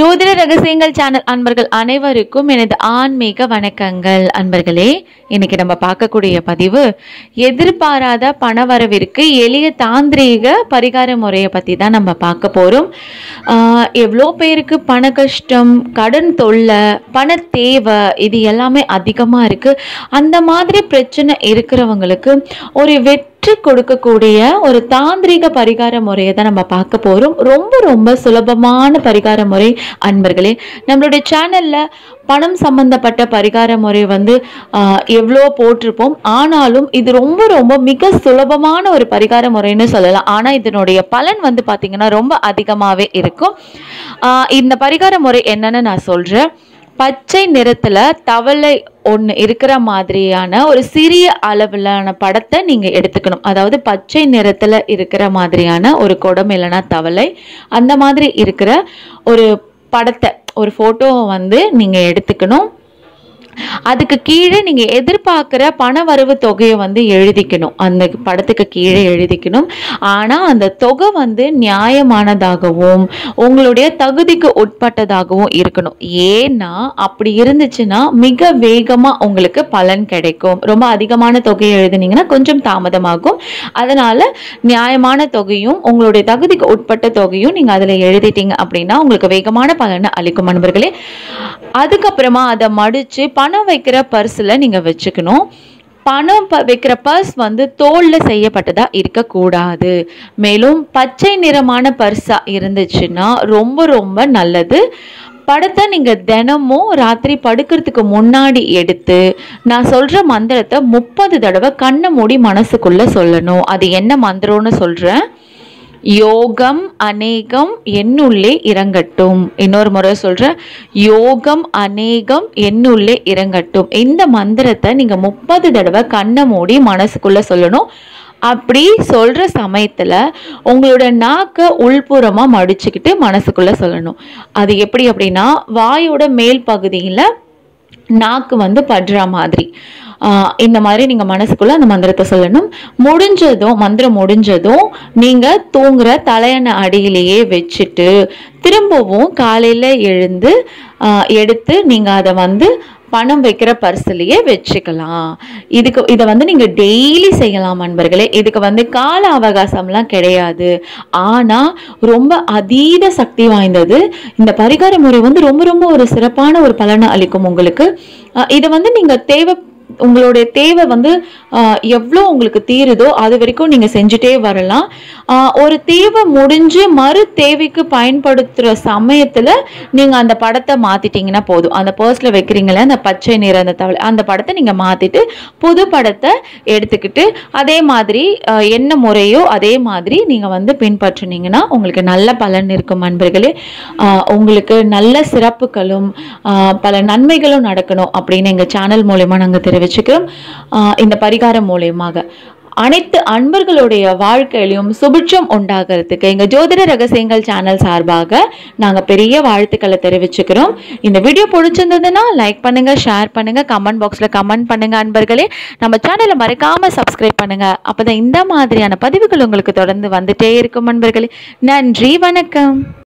ஜோதிட ரகசியங்கள் சேனல் அன்பர்கள் அனைவருக்கும் எனது ஆன்மீக வணக்கங்கள் அன்பர்களே இன்னைக்கு நம்ம பார்க்கக்கூடிய பதிவு எதிர்பாராத பணவரவிற்கு எளிய தாந்திரீக பரிகார முறையை பற்றி தான் நம்ம பார்க்க போகிறோம் எவ்வளோ பேருக்கு பண கஷ்டம் கடன் தொல்லை பண தேவை இது எல்லாமே அதிகமாக இருக்குது அந்த மாதிரி பிரச்சனை இருக்கிறவங்களுக்கு ஒரு வெற்றி கொடுக்கக்கூடிய ஒரு தாந்திரிக பரிகார முறையை தான் நம்ம பார்க்க போகிறோம் ரொம்ப ரொம்ப சுலபமான பரிகார முறை அன்பர்களே நம்மளுடைய சேனலில் பணம் சம்பந்தப்பட்ட பரிகார முறை வந்து ஆஹ், எவ்வளோ போட்டிருப்போம் ஆனாலும் இது ரொம்ப ரொம்ப மிக சுலபமான ஒரு பரிகார முறைன்னு சொல்லலாம் ஆனால் இதனுடைய பலன் வந்து பார்த்திங்கன்னா ரொம்ப அதிகமாகவே இருக்கும் ஆஹ், இந்த பரிகார முறை என்னன்னு நான் சொல்கிறேன் பச்சை நிறத்துல தவளை ஒன்று இருக்கிற மாதிரியான ஒரு சிறிய அளவிலான படத்தை நீங்க எடுத்துக்கணும் அதாவது பச்சை நிறத்துல இருக்கிற மாதிரியான ஒரு குடம் இல்லைன்னா தவளை அந்த மாதிரி இருக்கிற ஒரு படத்தை ஒரு ஃபோட்டோவை வந்து நீங்க எடுத்துக்கணும் அதுக்கு கீழே நீங்க எதிர்பார்க்குற பண வரவு தொகையை வந்து எழுதிக்கணும் அந்த படத்துக்கு கீழே எழுதிக்கணும் ஆனா அந்த தொகை வந்து நியாயமானதாகவும் உங்களுடைய தகுதிக்கு உட்பட்டதாகவும் இருக்கணும் ஏன்னா அப்படி இருந்துச்சுன்னா மிக வேகமா உங்களுக்கு பலன் கிடைக்கும் ரொம்ப அதிகமான தொகையை எழுதுனீங்கன்னா கொஞ்சம் தாமதமாகும் அதனால நியாயமான தொகையும் உங்களுடைய தகுதிக்கு உட்பட்ட தொகையும் நீங்க அதுல எழுதிட்டீங்க அப்படின்னா உங்களுக்கு வேகமான பலனை அளிக்கும் நண்பர்களே அதுக்கப்புறமா அதை மடிச்சு பணம் வைக்கிற பர்ஸில் நீங்கள் வச்சுக்கணும் பணம் ப வைக்கிற பர்ஸ் வந்து தோலில் செய்யப்பட்டதா இருக்கக்கூடாது மேலும் பச்சை நிறமான பர்ஸாக இருந்துச்சுன்னா ரொம்ப ரொம்ப நல்லது படத்தை நீங்கள் தினமும் ராத்திரி படுக்கிறதுக்கு முன்னாடி எடுத்து நான் சொல்கிற மந்திரத்தை முப்பது தடவை கண்ணை மூடி மனசுக்குள்ளே சொல்லணும் அது என்ன மந்திரம்னு சொல்கிறேன் யோகம் அநேகம் என்னுள்ளே இறங்கட்டும் இன்னொரு முறை சொல்றேன் யோகம் அநேகம் என்னுள்ளே இறங்கட்டும் இந்த மந்திரத்தை நீங்க முப்பது தடவை கண்ணை மூடி மனசுக்குள்ள சொல்லணும் அப்படி சொல்ற சமயத்துல உங்களோட நாக்கை உள்புறமா மடிச்சுக்கிட்டு மனசுக்குள்ள சொல்லணும் அது எப்படி அப்படின்னா வாயோட மேல் பகுதியில நாக்கு வந்து படுற மாதிரி ஆஹ் இந்த மாதிரி நீங்கள் மனசுக்குள்ள அந்த மந்திரத்தை சொல்லணும் முடிஞ்சதும் மந்திரம் முடிஞ்சதும் நீங்கள் தூங்குற தலையணை அடியிலேயே வச்சுட்டு திரும்பவும் காலையில் எழுந்து ஆஹ் எடுத்து நீங்கள் அதை வந்து பணம் வைக்கிற பர்ஸ்லயே வச்சுக்கலாம் இதுக்கு இதை வந்து நீங்க டெய்லி செய்யலாம் நண்பர்களே இதுக்கு வந்து கால அவகாசம்லாம் கிடையாது ஆனா ரொம்ப அதீத சக்தி வாய்ந்தது இந்த பரிகார முறை வந்து ரொம்ப ரொம்ப ஒரு சிறப்பான ஒரு பலனை அளிக்கும் உங்களுக்கு அஹ் இதை வந்து நீங்க தேவை உங்களுடைய தேவை வந்து ஆஹ், எவ்வளோ உங்களுக்கு தீருதோ அது வரைக்கும் நீங்கள் செஞ்சுட்டே வரலாம் ஆஹ், ஒரு தேவை முடிஞ்சு மறு தேவைக்கு பயன்படுத்துகிற சமயத்தில் நீங்கள் அந்த படத்தை மாற்றிட்டீங்கன்னா போதும் அந்த பர்ஸில் வைக்கிறீங்களே அந்த பச்சை நிற அந்த தவளை அந்த படத்தை நீங்கள் மாற்றிட்டு புது படத்தை எடுத்துக்கிட்டு அதே மாதிரி ஆஹ், என்ன முறையோ அதே மாதிரி நீங்கள் வந்து பின்பற்றினீங்கன்னா உங்களுக்கு நல்ல பலன் இருக்கும் நண்பர்களே ஆஹ், உங்களுக்கு நல்ல சிறப்புகளும் ஆஹ், பல நன்மைகளும் நடக்கணும் அப்படின்னு எங்கள் சேனல் மூலயமா நாங்கள் தெரிவிச்சுக்கிறோம் ஆஹ், இந்த பரிகாரம் மூலயமாக அனைத்து அன்பர்களுடைய வாழ்க்கையிலும் சுபிட்சம் உண்டாகிறதுக்கு எங்க ஜோதிட ரகசியங்கள் சேனல் சார்பாக நாங்க பெரிய வாழ்த்துக்களை தெரிவிச்சுக்கிறோம் இந்த வீடியோ பிடிச்சிருந்ததுன்னா லைக் பண்ணுங்க ஷேர் பண்ணுங்க கமெண்ட் பாக்ஸ்ல கமெண்ட் பண்ணுங்க அன்பர்களே நம்ம சேனலை மறக்காம சப்ஸ்கிரைப் பண்ணுங்க அப்பதான் இந்த மாதிரியான பதிவுகள் உங்களுக்கு தொடர்ந்து வந்துட்டே இருக்கும் அன்பர்களே நன்றி வணக்கம்